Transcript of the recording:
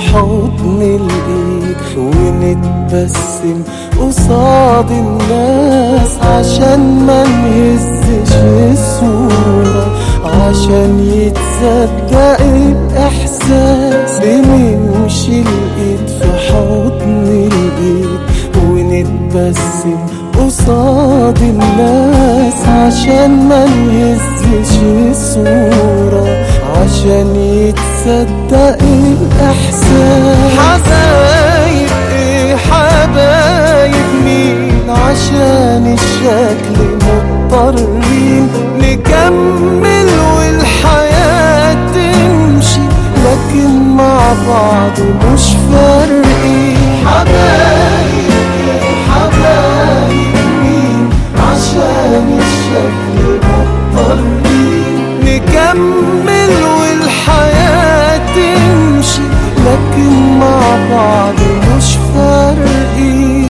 حضن الايد ونتبسم قصاد الناس عشان ما نهزش الصورة عشان يتصدق الإحساس بنمشي الإيد في حضن الإيد ونتبسم قصاد الناس عشان ما نهزش الصورة عشان يتصدق الإحساس حبايب إيه حبايب مين عشان الشكل مضطرين نكمل والحياة تمشي لكن مع بعض مش فارقين حبايب إيه حبايب مين عشان الشكل مضطرين نكمل والحياة تمشي لكن مع بعض